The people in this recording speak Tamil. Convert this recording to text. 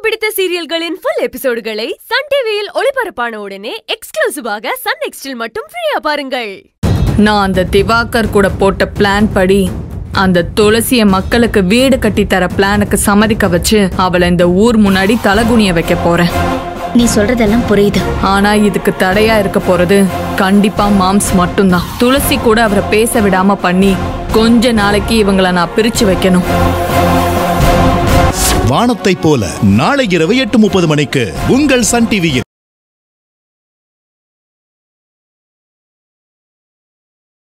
பிடித்த சீரியல்களின் ஃபுல் எபிசோடுகளை சன் டிவியில் ஒளிபரப்பான உடனே எக்ஸ்க்ளூசிவாக சன் நெக்ஸ்டில் மட்டும் ஃப்ரீயா பாருங்கள் நான் அந்த திவாகர் கூட போட்ட பிளான் படி அந்த துளசிய மக்களுக்கு வீடு கட்டி தர பிளானுக்கு சம்மதிக்க வச்சு அவளை இந்த ஊர் முன்னாடி தலகுனிய வைக்க போறேன் நீ சொல்றதெல்லாம் புரியுது ஆனா இதுக்கு தடையா இருக்க போறது கண்டிப்பா மாம்ஸ் மட்டும்தான் துளசி கூட அவரை பேச விடாம பண்ணி கொஞ்ச நாளைக்கு இவங்கள நான் பிரிச்சு வைக்கணும் வானத்தைப் போல நாளை இரவு எட்டு முப்பது மணிக்கு உங்கள் சன் டிவியில்